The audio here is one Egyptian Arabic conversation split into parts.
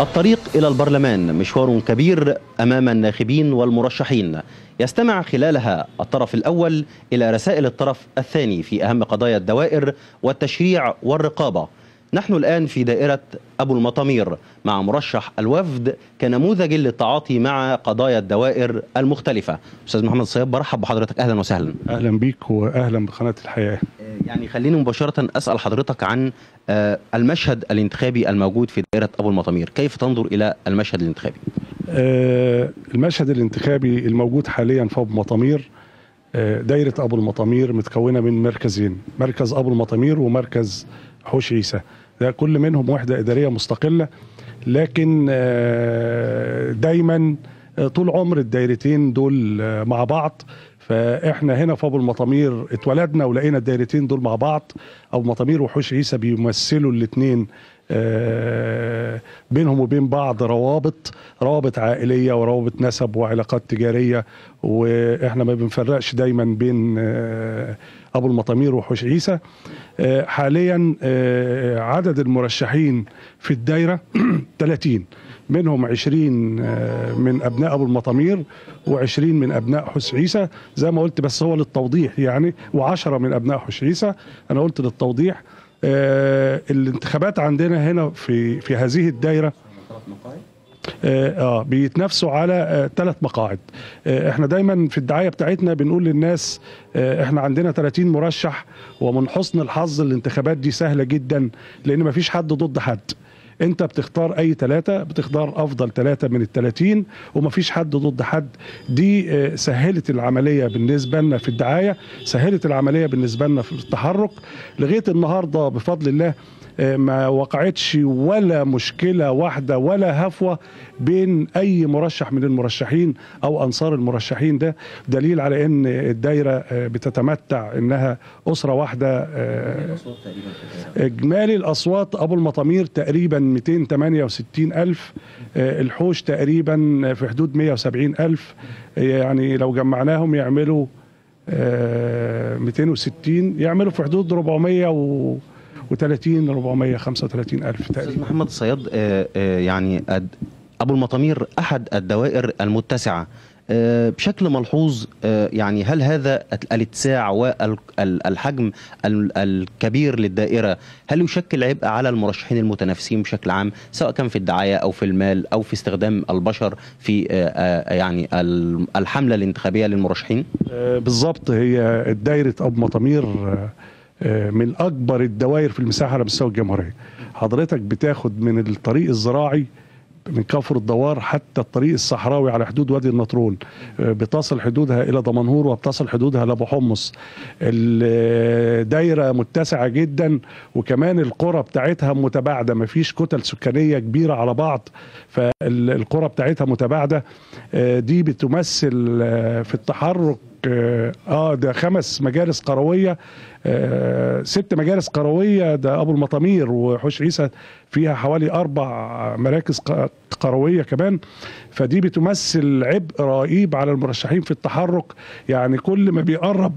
الطريق إلى البرلمان مشوار كبير أمام الناخبين والمرشحين يستمع خلالها الطرف الأول إلى رسائل الطرف الثاني في أهم قضايا الدوائر والتشريع والرقابة نحن الآن في دائرة أبو المطامير مع مرشح الوفد كنموذج للتعاطي مع قضايا الدوائر المختلفة أستاذ محمد الصياب برحب بحضرتك أهلا وسهلا اهلا بيك واهلا بقناه الحياه يعني خليني مباشرة أسأل حضرتك عن آه، المشهد الانتخابي الموجود في دائرة أبو المطامير كيف تنظر إلى المشهد الانتخابي؟ آه، المشهد الانتخابي الموجود حاليا في ابو مطامير آه، دايره ابو المطامير متكونه من مركزين مركز ابو المطامير ومركز حوش عيسى ده كل منهم وحده اداريه مستقله لكن آه، دايما آه، طول عمر الدايرتين دول آه، مع بعض فاحنا هنا في ابو المطامير اتولدنا ولقينا الدايرتين دول مع بعض ابو المطامير وحوش عيسى بيمثلوا الاثنين بينهم وبين بعض روابط روابط عائليه وروابط نسب وعلاقات تجاريه واحنا ما بنفرقش دايما بين آه، ابو المطامير وحوش عيسى آه، حاليا آه، عدد المرشحين في الدايره 30 منهم 20 آه، من ابناء ابو المطامير و20 من ابناء حوش عيسى زي ما قلت بس هو للتوضيح يعني و10 من ابناء حوش عيسى انا قلت للتوضيح آه، الانتخابات عندنا هنا في في هذه الدايره اه آه، بيتنافسوا على ثلاث مقاعد آه احنا دايما في الدعايه بتاعتنا بنقول للناس آه احنا عندنا 30 مرشح ومن حسن الحظ الانتخابات دي سهله جدا لان مفيش حد ضد حد انت بتختار اي ثلاثة بتختار افضل ثلاثة من الثلاثين ومفيش حد ضد حد دي آه، سهلت العملية بالنسبة لنا في الدعاية سهلت العملية بالنسبة لنا في التحرك لغاية النهاردة بفضل الله آه، ما وقعتش ولا مشكلة واحدة ولا هفوة بين أي مرشح من المرشحين أو أنصار المرشحين ده دليل على أن الدايرة آه، بتتمتع أنها أسرة واحدة آه، إجمالي الأصوات أبو المطامير تقريبا 268 ألف آه، الحوش تقريبا في حدود 170 ألف يعني لو جمعناهم يعملوا آه، 260 يعملوا في حدود 430 435 ألف أستاذ تقريبا محمد الصياد آه، آه، يعني أد- أبو المطامير أحد الدوائر المتسعة آه، بشكل ملحوظ آه، يعني هل هذا الاتساع والحجم الكبير للدائرة هل يشكل عبء على المرشحين المتنافسين بشكل عام سواء كان في الدعاية أو في المال أو في استخدام البشر في آه، آه، يعني ال- الحملة الانتخابية للمرشحين؟ آه، بالظبط هي دايرة أبو مطامير آه، آه، من أكبر الدوائر في المساحة على مستوى الجمهورية حضرتك بتاخد من الطريق الزراعي من كفر الدوار حتى الطريق الصحراوي على حدود وادي النطرون آه، بتصل حدودها الى دمنهور وبتصل حدودها لابو حمص الدايره متسعه جدا وكمان القرى بتاعتها متباعده مفيش كتل سكانيه كبيره على بعض فالقرى بتاعتها متباعده آه، دي بتمثل آه، في التحرك اه آه، ده خمس مجالس قرويه آه ست مجالس قرويه ده ابو المطامير وحوش عيسى فيها حوالي اربع مراكز ق- قرويه كمان فدي بتمثل عبء رهيب على المرشحين في التحرك يعني كل ما بيقرب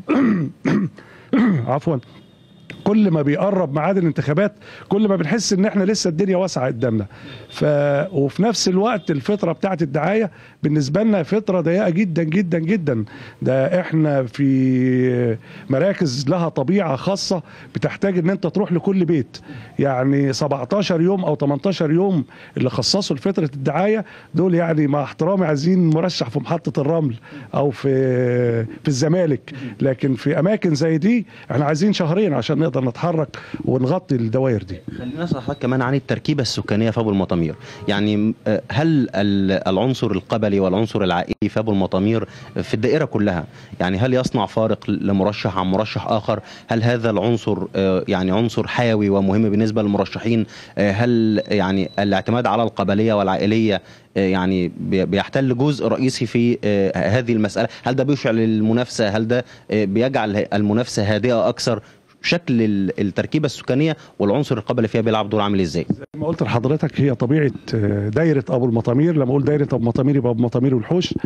عفوا كل ما بيقرب ميعاد الانتخابات كل ما بنحس ان احنا لسه الدنيا واسعه قدامنا ف وفي نفس الوقت الفتره بتاعت الدعايه بالنسبه لنا فتره ضيقه جدا جدا جدا ده احنا في مراكز لها طبيعه خاصه بتحتاج ان انت تروح لكل بيت يعني 17 يوم او 18 يوم اللي خصصوا لفتره الدعايه دول يعني مع احترامي عايزين مرشح في محطه الرمل او في في الزمالك لكن في اماكن زي دي احنا عايزين شهرين عشان نقدر نتحرك ونغطي الدوائر دي خلينا نسأل حضرتك كمان عن التركيبة السكانية في أبو المطامير يعني آه، هل ال- العنصر القبلي والعنصر العائلي في أبو المطامير في الدائرة كلها يعني هل يصنع فارق لمرشح عن مرشح آخر هل هذا العنصر آه، يعني عنصر حيوي ومهم بالنسبة للمرشحين آه، هل يعني الاعتماد على القبلية والعائلية آه، يعني بي- بيحتل جزء رئيسي في آه، هذه المسألة هل ده بيشعل المنافسة هل ده آه، بيجعل المنافسة هادئة أكثر شكل ال- التركيبه السكانيه والعنصر القبلي فيها بيلعب دور عامل ازاي؟ زي ما قلت لحضرتك هي طبيعه آه، دايره ابو المطامير لما اقول دايره ابو المطامير يبقى ابو المطامير والحوش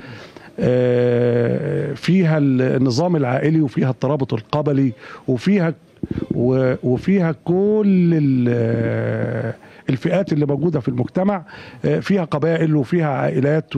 آه، فيها النظام العائلي وفيها الترابط القبلي وفيها و- وفيها كل ال- الفئات اللي موجوده في المجتمع آه، فيها قبائل وفيها عائلات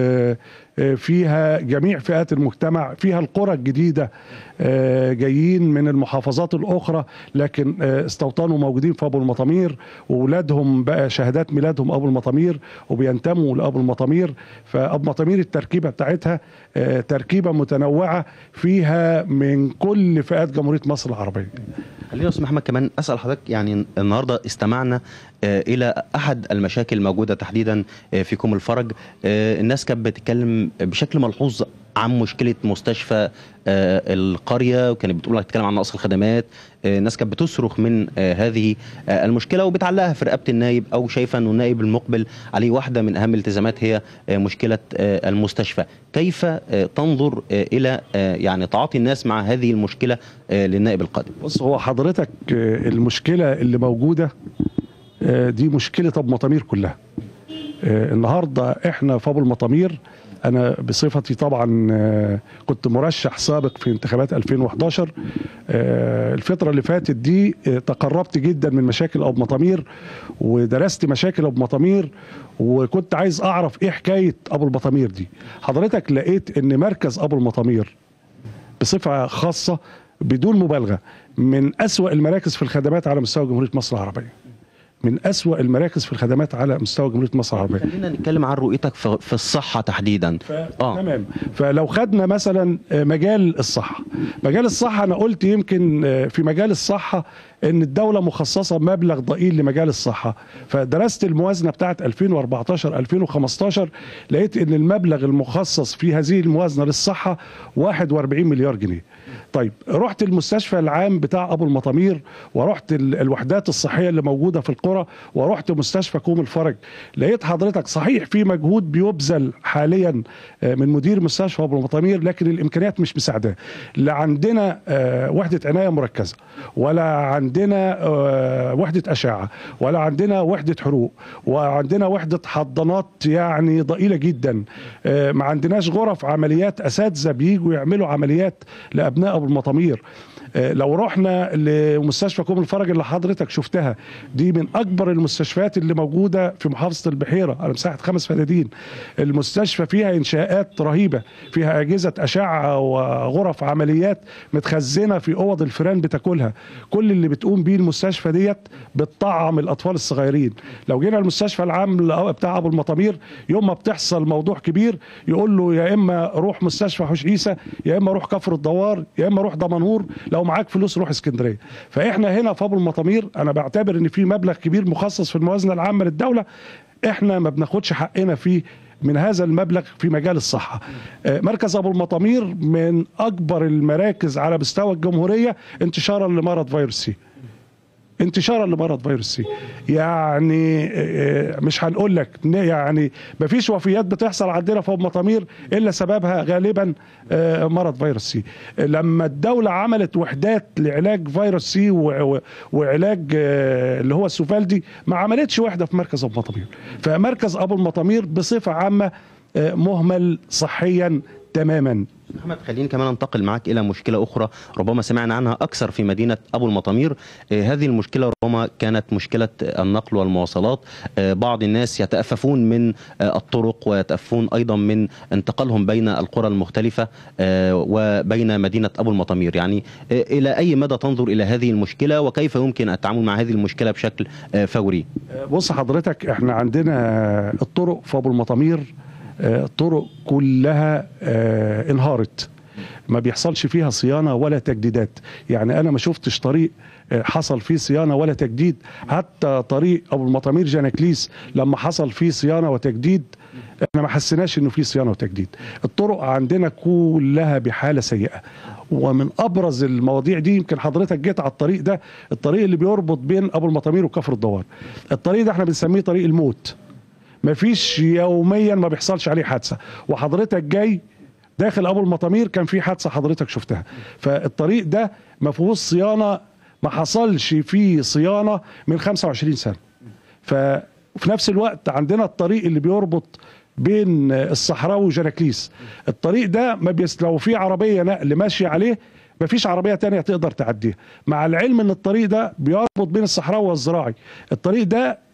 وفيها جميع فئات المجتمع فيها القرى الجديده آه، جايين من المحافظات الاخرى لكن آه، استوطنوا موجودين في ابو المطامير واولادهم بقى شهادات ميلادهم ابو المطامير وبينتموا لابو المطامير فابو المطامير التركيبه بتاعتها آه، تركيبه متنوعه فيها من كل فئات جمهوريه مصر العربيه خلينا يا استاذ محمد كمان اسال حضرتك يعني النهارده استمعنا آه، الى احد المشاكل الموجوده تحديدا آه، في كوم الفرج آه، الناس كانت بتتكلم بشكل ملحوظ عن مشكله مستشفى آه، القريه وكانت بتقول بتتكلم عن نقص الخدمات آه، الناس كانت بتصرخ من آه، هذه آه، المشكله وبتعلقها في رقبه النايب او شايفه انه النائب المقبل عليه واحده من اهم الالتزامات هي آه، مشكله آه، المستشفى كيف آه، تنظر آه، الى آه، يعني تعاطي الناس مع هذه المشكله آه، للنائب القادم بص هو حضرتك آه، المشكله اللي موجوده آه، دي مشكله ابو مطامير كلها آه، النهارده احنا في ابو المطامير انا بصفتي طبعا آه، كنت مرشح سابق في انتخابات 2011 آه، الفتره اللي فاتت دي آه، تقربت جدا من مشاكل ابو مطامير ودرست مشاكل ابو مطامير وكنت عايز اعرف ايه حكايه ابو المطامير دي حضرتك لقيت ان مركز ابو المطامير بصفة خاصة بدون مبالغة من أسوأ المراكز في الخدمات على مستوى جمهورية مصر العربية من أسوأ المراكز في الخدمات على مستوى جمهورية مصر العربية خلينا نتكلم عن رؤيتك في في الصحه تحديدا ف... آه. تمام فلو خدنا مثلا آه، مجال الصحة مجال الصحة أنا قلت يمكن آه، في مجال الصحة ان الدولة مخصصة مبلغ ضئيل لمجال الصحة فدرست الموازنة بتاعت 2014 2015 لقيت ان المبلغ المخصص في هذه الموازنة للصحة 41 مليار جنيه طيب رحت المستشفى العام بتاع ابو المطامير ورحت ال- الوحدات الصحيه اللي موجوده في القرى ورحت مستشفى كوم الفرج لقيت حضرتك صحيح في مجهود بيبذل حاليا آه، من مدير مستشفى ابو المطامير لكن الامكانيات مش مساعداه لا عندنا آه، وحده عنايه مركزه ولا عندنا آه، وحده اشعه ولا عندنا وحده حروق وعندنا وحده حضانات يعني ضئيله جدا آه، ما عندناش غرف عمليات اساتذه بيجوا يعملوا عمليات لابناء ابو المطامير آه، لو رحنا لمستشفى كوم الفرج اللي حضرتك شفتها دي من اكبر المستشفيات اللي موجوده في محافظه البحيره على مساحه خمس فدادين المستشفى فيها انشاءات رهيبه فيها اجهزه اشعه وغرف عمليات متخزنه في اوض الفيران بتاكلها كل اللي بتقوم بيه المستشفى ديت بتطعم الاطفال الصغيرين لو جينا المستشفى العام بتاع ابو المطامير يوم ما بتحصل موضوع كبير يقول له يا اما روح مستشفى حوش عيسى يا اما روح كفر الدوار يا اما روح دمنهور لو معاك فلوس روح اسكندريه فاحنا هنا في ابو المطامير انا بعتبر ان في مبلغ كبير مخصص في الموازنه العامه للدوله احنا ما بناخدش حقنا فيه من هذا المبلغ في مجال الصحة آه، مركز أبو المطامير من أكبر المراكز على مستوى الجمهورية انتشارا لمرض فيروس سي انتشارا لمرض فيروس سي يعني آه، مش هنقول لك ن- يعني مفيش وفيات بتحصل عندنا في ابو مطامير الا سببها غالبا آه، مرض فيروس سي لما الدوله عملت وحدات لعلاج فيروس سي و- و- وعلاج آه، اللي هو السوفالدي ما عملتش وحده في مركز ابو مطامير فمركز ابو المطامير بصفه عامه آه، مهمل صحيا تماما محمد خليني كمان انتقل معك الى مشكله اخرى ربما سمعنا عنها اكثر في مدينه ابو المطامير آه، هذه المشكله ربما كانت مشكله النقل والمواصلات آه، بعض الناس يتأففون من آه، الطرق ويتأففون ايضا من انتقالهم بين القرى المختلفه آه، وبين مدينه ابو المطامير يعني آه، الى اي مدى تنظر الى هذه المشكله وكيف يمكن التعامل مع هذه المشكله بشكل آه، فوري بص حضرتك احنا عندنا الطرق في ابو المطامير آه، الطرق كلها آه، انهارت ما بيحصلش فيها صيانه ولا تجديدات يعني انا ما شفتش طريق آه، حصل فيه صيانه ولا تجديد حتى طريق ابو المطامير جانكليس لما حصل فيه صيانه وتجديد احنا ما حسيناش انه في صيانه وتجديد الطرق عندنا كلها بحاله سيئه ومن ابرز المواضيع دي يمكن حضرتك جيت على الطريق ده الطريق اللي بيربط بين ابو المطامير وكفر الدوار الطريق ده احنا بنسميه طريق الموت مفيش يوميا ما بيحصلش عليه حادثه وحضرتك جاي داخل ابو المطامير كان في حادثه حضرتك شفتها فالطريق ده ما فيهوش صيانه ما حصلش فيه صيانه من 25 سنه ففي نفس الوقت عندنا الطريق اللي بيربط بين الصحراوي وجراكليس الطريق ده ما بيس لو في عربيه نقل ماشيه عليه مفيش عربيه تانية تقدر تعديها مع العلم ان الطريق ده بيربط بين الصحراوي والزراعي الطريق ده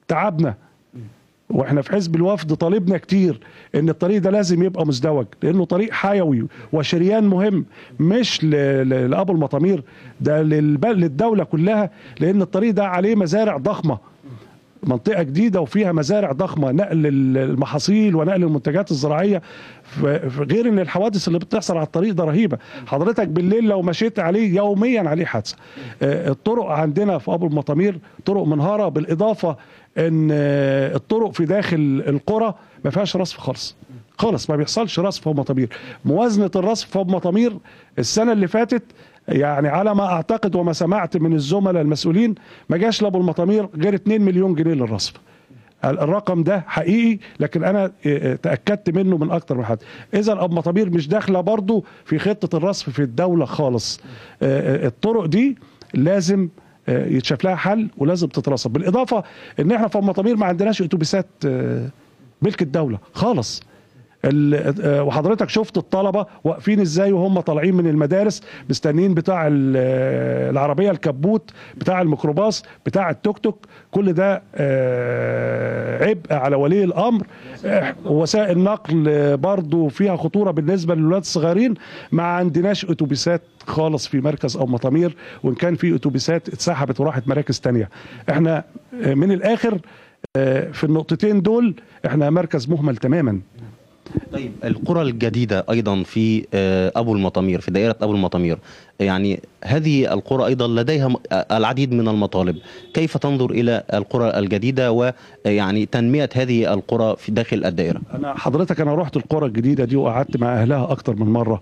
تعبنا واحنا في حزب الوفد طالبنا كتير ان الطريق ده لازم يبقى مزدوج لانه طريق حيوي وشريان مهم مش ل- ل- لابو المطامير ده للب- للدوله كلها لان الطريق ده عليه مزارع ضخمه منطقه جديده وفيها مزارع ضخمه نقل ال- المحاصيل ونقل المنتجات الزراعيه ف- ف- غير ان الحوادث اللي بتحصل على الطريق ده رهيبه حضرتك بالليل لو مشيت عليه يوميا عليه حادثه آه، الطرق عندنا في ابو المطامير طرق منهاره بالاضافه ان آه، الطرق في داخل القرى ما فيهاش رصف خالص خالص ما بيحصلش رصف في ابو مطامير موازنه الرصف في ابو مطامير السنه اللي فاتت يعني على ما اعتقد وما سمعت من الزملاء المسؤولين ما جاش لابو المطامير غير 2 مليون جنيه للرصف الرقم ده حقيقي لكن انا اه، تاكدت منه من اكتر من حد اذا ابو مطامير مش داخله برضو في خطه الرصف في الدوله خالص اه، اه، الطرق دي لازم اه، يتشاف لها حل ولازم تترصف بالاضافه ان احنا في ابو مطامير ما عندناش اتوبيسات اه، ملك الدوله خالص ال- آه، وحضرتك شفت الطلبه واقفين ازاي وهم طالعين من المدارس مستنيين بتاع ال- آه، العربيه الكبوت بتاع الميكروباص بتاع التوك توك كل ده آه، عبء على ولي الامر آه، وسائل نقل آه، برضو فيها خطوره بالنسبه للولاد الصغيرين ما عندناش اتوبيسات خالص في مركز او مطامير وان كان في اتوبيسات اتسحبت وراحت مراكز تانية احنا آه، من الاخر آه، في النقطتين دول احنا مركز مهمل تماما طيب القرى الجديدة أيضا في آه، أبو المطامير في دائرة أبو المطامير يعني هذه القرى أيضا لديها م- آه، العديد من المطالب كيف تنظر إلى القرى الجديدة ويعني تنمية هذه القرى في داخل الدائرة انا حضرتك انا رحت القرى الجديده دي وقعدت مع اهلها اكتر من مره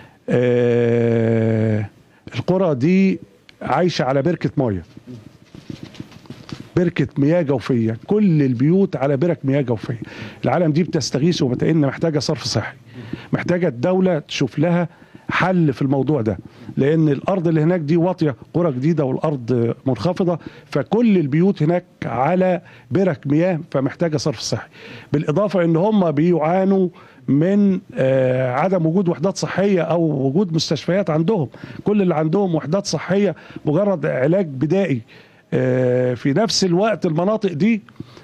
آه القرى دي عايشه على بركه ميه بركه مياه جوفيه كل البيوت على برك مياه جوفيه العالم دي بتستغيث وبتئن محتاجه صرف صحي محتاجه الدوله تشوف لها حل في الموضوع ده لان الارض اللي هناك دي واطيه قرى جديده والارض منخفضه فكل البيوت هناك على برك مياه فمحتاجه صرف صحي بالاضافه ان هم بيعانوا من آه، عدم وجود وحدات صحيه او وجود مستشفيات عندهم كل اللي عندهم وحدات صحيه مجرد علاج بدائي آه، في نفس الوقت المناطق دي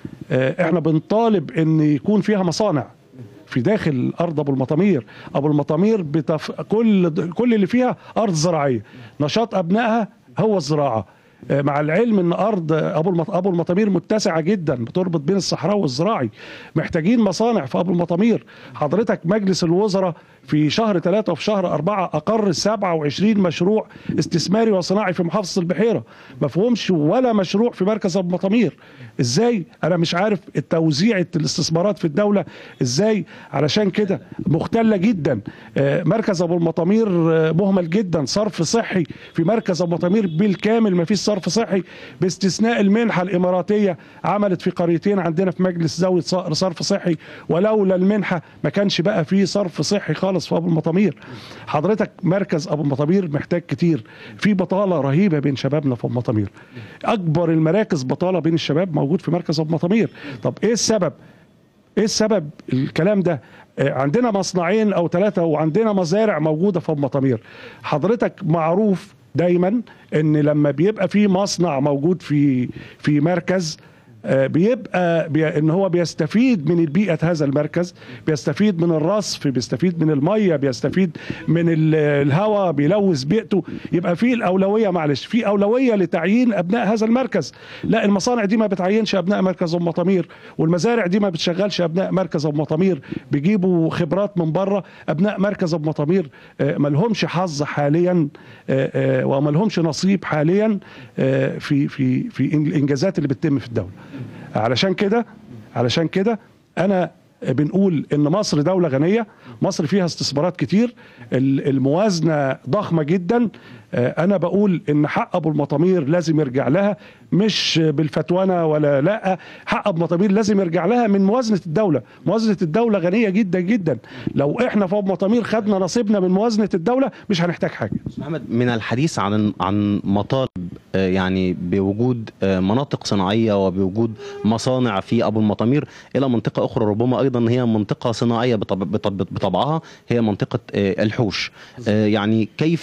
آه، احنا بنطالب ان يكون فيها مصانع في داخل ارض ابو المطامير ابو المطامير بتف... كل كل اللي فيها ارض زراعيه نشاط ابنائها هو الزراعه آه، مع العلم ان ارض ابو المط... ابو المطامير متسعه جدا بتربط بين الصحراء والزراعي محتاجين مصانع في ابو المطامير حضرتك مجلس الوزراء في شهر ثلاثة وفي شهر أربعة أقر 27 مشروع استثماري وصناعي في محافظة البحيرة ما فيهمش ولا مشروع في مركز أبو مطامير إزاي أنا مش عارف توزيع الاستثمارات في الدولة إزاي علشان كده مختلة جدا آه، مركز أبو المطامير آه، مهمل جدا صرف صحي في مركز أبو المطامير بالكامل ما فيش صرف صحي باستثناء المنحة الإماراتية عملت في قريتين عندنا في مجلس زاوية ص- صرف صحي ولولا المنحة ما كانش بقى فيه صرف صحي خالص في أبو المطامير حضرتك مركز أبو المطامير محتاج كتير في بطالة رهيبة بين شبابنا في أبو المطامير أكبر المراكز بطالة بين الشباب موجود في مركز أبو المطامير طب إيه السبب ايه السبب الكلام ده آه، عندنا مصنعين او ثلاثة وعندنا مزارع موجودة في أبو مطامير حضرتك معروف دايما ان لما بيبقى في مصنع موجود في في مركز آه، بيبقى بي ان هو بيستفيد من بيئه هذا المركز بيستفيد من الرصف بيستفيد من الميه بيستفيد من ال- الهواء بيلوث بيئته يبقى في الاولويه معلش في اولويه لتعيين ابناء هذا المركز لا المصانع دي ما بتعينش ابناء مركز ام مطامير والمزارع دي ما بتشغلش ابناء مركز ام مطامير بيجيبوا خبرات من بره ابناء مركز ام مطامير آه، ما لهمش حظ حاليا آه، آه، وما لهمش نصيب حاليا آه، في في في الانجازات اللي بتتم في الدوله علشان كده علشان كده انا بنقول ان مصر دولة غنية مصر فيها استثمارات كتير ال- الموازنة ضخمة جدا آه، انا بقول ان حق ابو المطامير لازم يرجع لها مش بالفتوانة ولا لا حق ابو المطامير لازم يرجع لها من موازنة الدولة موازنة الدولة غنية جدا جدا لو احنا في ابو المطامير خدنا نصيبنا من موازنة الدولة مش هنحتاج حاجة محمد من الحديث عن عن مطالب آه، يعني بوجود آه، مناطق صناعيه وبوجود مصانع في ابو المطامير الى منطقه اخرى ربما ايضا هي منطقه صناعيه بطب- بطب- بطبعها هي منطقه آه، الحوش آه، يعني كيف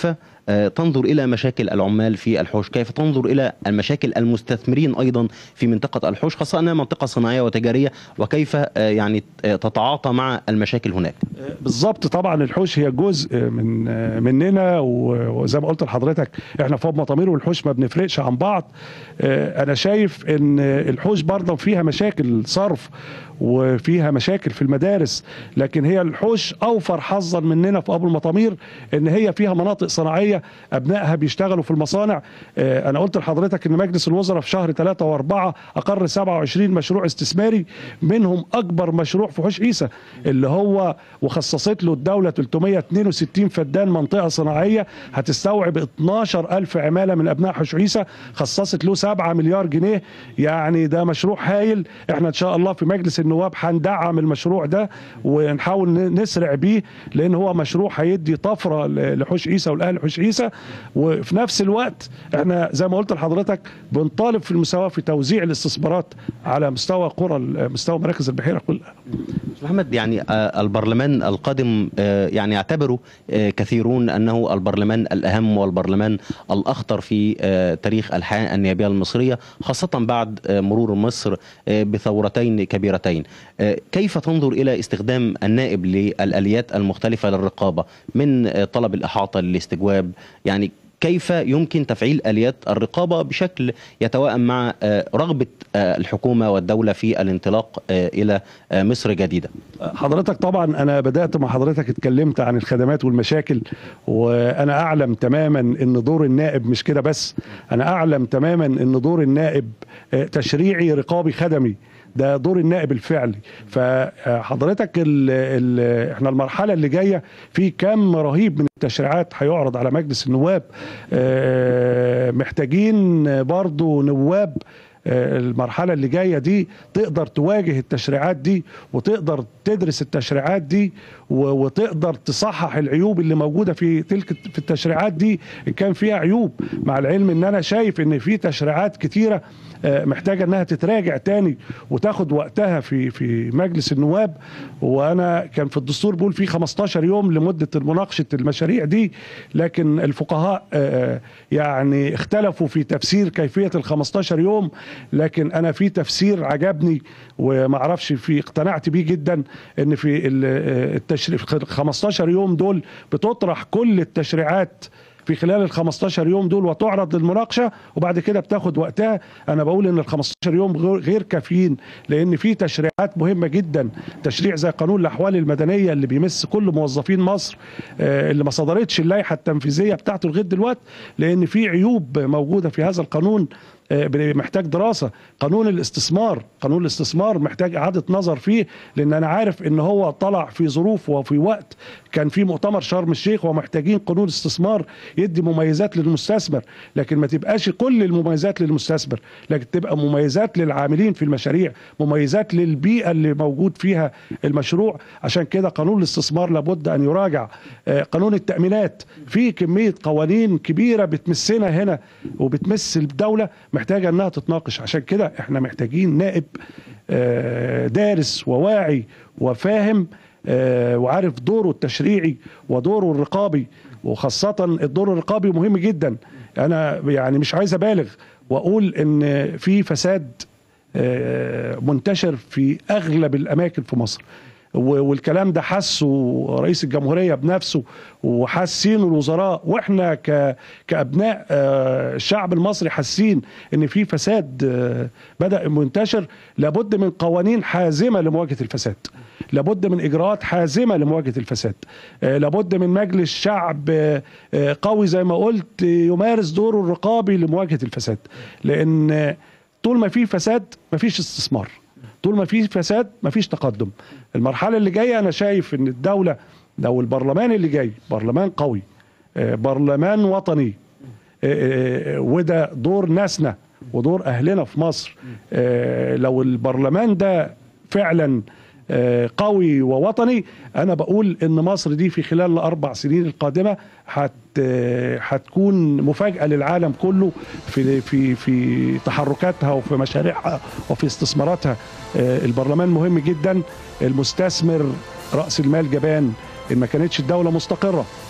آه، تنظر الى مشاكل العمال في الحوش كيف تنظر الى المشاكل المستثمرين ايضا في منطقه الحوش خاصه انها منطقه صناعيه وتجاريه وكيف آه، يعني آه، تتعاطى مع المشاكل هناك بالظبط طبعا الحوش هي جزء من مننا و- وزي ما قلت لحضرتك احنا فوق مطامير والحوش ما بنفرقش عن بعض آه، انا شايف ان الحوش برضه فيها مشاكل صرف وفيها مشاكل في المدارس لكن هي الحوش اوفر حظا مننا في ابو المطامير ان هي فيها مناطق صناعيه ابنائها بيشتغلوا في المصانع آه، انا قلت لحضرتك ان مجلس الوزراء في شهر 3 و4 اقر 27 مشروع استثماري منهم اكبر مشروع في حوش عيسى اللي هو وخصصت له الدوله 362 فدان منطقه صناعيه هتستوعب 12 الف عماله من ابناء حوش عيسى خصصت له 7 مليار جنيه يعني ده مشروع هايل احنا ان شاء الله في مجلس النواب هندعم المشروع ده ونحاول ن- نسرع بيه لان هو مشروع هيدي طفره ل- لحوش عيسى والاهل حوش عيسى وفي نفس الوقت احنا زي ما قلت لحضرتك بنطالب في المساواه في توزيع الاستثمارات على مستوى قرى ال- مستوى مراكز البحيره كلها أستاذ محمد يعني آه، البرلمان القادم آه، يعني يعتبره آه، كثيرون انه البرلمان الاهم والبرلمان الاخطر في آه، تاريخ الحياه النيابيه المصريه خاصه بعد آه، مرور مصر آه، بثورتين كبيرتين آه، كيف تنظر الى استخدام النائب للاليات المختلفه للرقابه من آه، طلب الاحاطه للاستجواب يعني كيف يمكن تفعيل اليات الرقابه بشكل يتوائم مع آه، رغبه آه، الحكومه والدوله في الانطلاق آه، الى آه، مصر جديده حضرتك طبعا انا بدات مع حضرتك اتكلمت عن الخدمات والمشاكل وانا اعلم تماما ان دور النائب مش كده بس انا اعلم تماما ان دور النائب آه، تشريعي رقابي خدمي ده دور النائب الفعلي فحضرتك ال ال احنا المرحله اللي جايه في كم رهيب من التشريعات هيعرض على مجلس النواب آه، محتاجين برضو نواب آه، المرحله اللي جايه دي تقدر تواجه التشريعات دي وتقدر تدرس التشريعات دي و- وتقدر تصحح العيوب اللي موجوده في تلك في التشريعات دي ان كان فيها عيوب مع العلم ان انا شايف ان في تشريعات كتيره آه، محتاجه انها تتراجع تاني وتاخد وقتها في في مجلس النواب وانا كان في الدستور بيقول في 15 يوم لمده مناقشه المشاريع دي لكن الفقهاء آه، يعني اختلفوا في تفسير كيفيه ال 15 يوم لكن انا في تفسير عجبني وما اعرفش في اقتنعت بيه جدا ان في التشريع 15 يوم دول بتطرح كل التشريعات في خلال ال 15 يوم دول وتعرض للمناقشه وبعد كده بتاخد وقتها انا بقول ان ال 15 يوم غير- غير كافيين لان في تشريعات مهمه جدا تشريع زي قانون الاحوال المدنيه اللي بيمس كل موظفين مصر آه، اللي ما صدرتش اللائحه التنفيذيه بتاعته لغايه دلوقتي لان في عيوب موجوده في هذا القانون آه، محتاج دراسه قانون الاستثمار قانون الاستثمار محتاج اعاده نظر فيه لان انا عارف ان هو طلع في ظروف وفي وقت كان في مؤتمر شرم الشيخ ومحتاجين قانون استثمار يدي مميزات للمستثمر لكن ما تبقاش كل المميزات للمستثمر لكن تبقى مميزات للعاملين في المشاريع مميزات للبيئه اللي موجود فيها المشروع عشان كده قانون الاستثمار لابد ان يراجع آه، قانون التامينات في كميه قوانين كبيره بتمسنا هنا وبتمس الدوله محتاجه انها تتناقش عشان كده احنا محتاجين نائب آه، دارس وواعي وفاهم آه، وعارف دوره التشريعي ودوره الرقابي وخاصة الدور الرقابي مهم جدا أنا يعني مش عايز أبالغ وأقول إن في فساد آه، منتشر في أغلب الأماكن في مصر و- والكلام ده حسه رئيس الجمهورية بنفسه وحاسينه الوزراء واحنا ك... كأبناء آه، الشعب المصري حاسين ان في فساد آه، بدأ منتشر لابد من قوانين حازمة لمواجهة الفساد لابد من اجراءات حازمه لمواجهه الفساد آه، لابد من مجلس شعب آه، آه، قوي زي ما قلت آه، يمارس دوره الرقابي لمواجهه الفساد لان آه، طول ما في فساد ما فيش استثمار طول ما في فساد ما فيش تقدم المرحله اللي جايه انا شايف ان الدوله لو البرلمان اللي جاي برلمان قوي آه، برلمان وطني آه، آه، وده دور ناسنا ودور اهلنا في مصر آه، لو البرلمان ده فعلا آه، قوي ووطني انا بقول ان مصر دي في خلال الاربع سنين القادمه هت آه، هتكون مفاجاه للعالم كله في في في تحركاتها وفي مشاريعها وفي استثماراتها آه، البرلمان مهم جدا المستثمر راس المال جبان ان ما كانتش الدوله مستقره